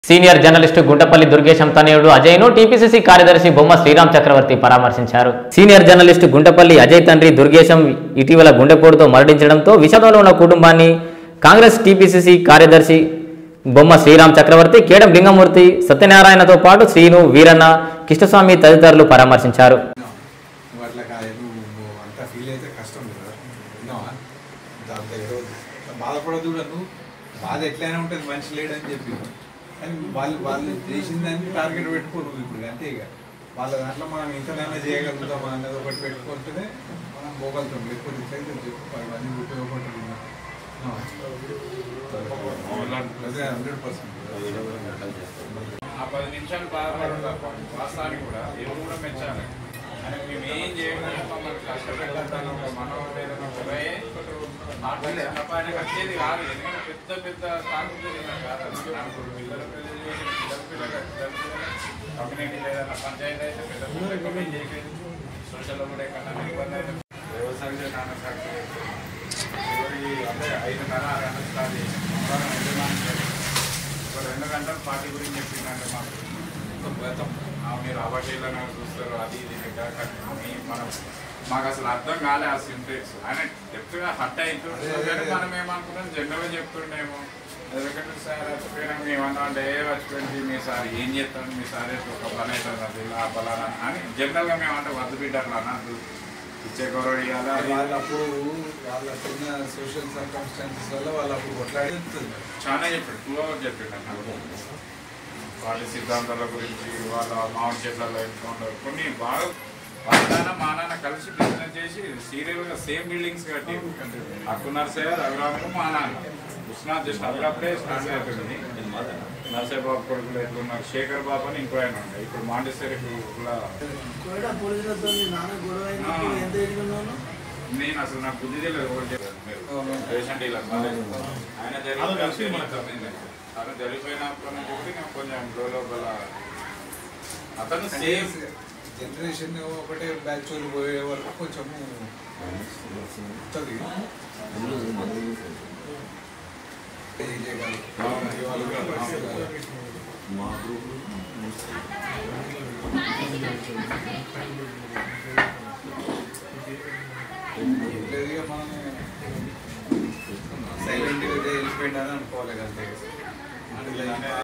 senior journalist Guntapalli దుర్గేశం తనయుడు అజయ్ను TPCC కార్యదర్శి బొమ్మ శ్రీరామ్ చక్రవర్తి పరామర్శించారు సీనియర్ జర్నలిస్టు గుంటపల్లి అజయ్ తండ్రి దుర్గేశం ఇటీవల గుండెపోటుతో మరణించడంతో విషాదంలో ఉన్న కుటుంబాన్ని కాంగ్రెస్ టీపీసీసీ కార్యదర్శి బొమ్మ శ్రీరామ్ చక్రవర్తి కేడం లింగమూర్తి సత్యనారాయణతో పాటు శ్రీను వీరన్న కృష్ణస్వామి తదితరులు పరామర్శించారు నువ్వు అట్లా కాదు నువ్వు అంత ఫీల్ అయితే కష్టం కదా విన్నావా దాంతో ఈరోజు బాధపడదు కూడా నువ్వు బాధ ఎట్లయినా ఉంటుంది మనిషి లేడని చెప్పి కానీ వాళ్ళు వాళ్ళు చేసిన దాన్ని టార్గెట్ పెట్టుకోరు నువ్వు ఇప్పుడు అంతే ఇక వాళ్ళ దాంట్లో మనం ఇంతనైనా చేయగలుగుతాం అన్నది ఒకటి పెట్టుకుంటేనే మనం పోగలుగుతాం లేకపోతే ఇట్లయితే చెప్పు పది మంది ఉపయోగపడుతుంది అదే హండ్రెడ్ పర్సెంట్ ఆ పది నిమిషాలు బాధపడతారు వాస్తవానికి కూడా దేవుడు కూడా మెచ్చాలి అని మేము ఏం చేయకుండా మమ్మల్ని కష్టపెట్టాను ఒక మనం ఏదైనా పొలయే ఆయనకు వచ్చేది కాదు ఎందుకంటే పెద్ద పెద్ద కాన్ఫిడెన్స్ కాదు అందుకే నాకు పిల్లల పిల్లలు చేసి పిల్లల పిల్లలు కమ్యూనిటీ ఏదైనా పంచాయతీ అయితే పెద్ద పెద్ద కమ్యూనిటీ చేసేది సోషల్లో కూడా ఎక్కడ ఇబ్బంది అయితే వ్యవసాయం నాన్న సాక్షి చివరి అంటే ఐదున్నర ఆరు గంటలు స్టార్ట్ చేసి మంగళవారం యజమాని చేసి ఒక రెండు గంటలు పార్టీ గురించి చెప్పిందంటే మాకు గతం ఆ మీరు అవాటీలను చూస్తారు అది ఇది దగ్గర కట్టుకొని మనం మాకు అసలు అర్థం కాలే ఆ సింటెక్స్ ఆయన డెప్త్గా హట్ అవుతుంది మనం ఏమనుకున్నాం జనరల్గా చెప్తుండేమో ఎందుకంటే సార్ చచ్చిపోయినా ఏమన్నా అంటే ఏ వచ్చిపోయింది మీ సార్ ఏం చేస్తాడు మీ సార్ అయితే ఒక పని అవుతుంది అది ఇలా పలానా అని జనరల్గా మేము అంటే వద్దు బిడ్డర్లు అన్నది ఇచ్చే గౌరవ ఇవ్వాలి అది వాళ్ళు అప్పుడు వాళ్ళకున్న సోషల్ సర్కమ్స్టాన్సెస్ వల్ల వాళ్ళు అప్పుడు కొట్లాడి చాలా చెప్పాడు టూ అవర్స్ చెప్పాడు అన్న వాటి సిద్ధాంతాల గురించి వాళ్ళ మామిడి చెట్లలో ఎన్నుకుంటారు కొన్ని బాగా వాళ్ళ నాన్న మా నాన్న కలిసి బిజినెస్ చేసి సీరియల్గా సేమ్ బిల్డింగ్స్ కట్టి అక్కు నర్సయ్య రఘురాము మా నాన్న విశ్వనాథ్ జస్ట్ అప్పుడప్పుడే స్టార్ట్ అవుతుంది నర్సయ్య బాబు కొడుకులు ఎట్లున్నారు శేఖర్ బాబు అని ఇంకో ఆయన ఉండే ఇప్పుడు మాండేశ్వరికి ఇలా కూడా పోలీసులతో నాన్న గొడవ అయినప్పుడు ఎంత ఎదుగున్నాను నేను అసలు నాకు బుద్ధి తెలియదు ఎవరు చెప్పారు మీరు పేషెంట్ ఇలా ఆయన జరిగిపోయింది ఆయన జరిగిపోయినప్పుడు చెప్పి నేను కొంచెం లోపల అతను సేమ్ జనరేషన్ ఒకటే బ్యాచ్ వాళ్ళు పోయే వరకు కొంచెం ఉంటుంది మనం సైలెంట్గా వెళ్ళిపోయిందని అనుకోవాలి అంతే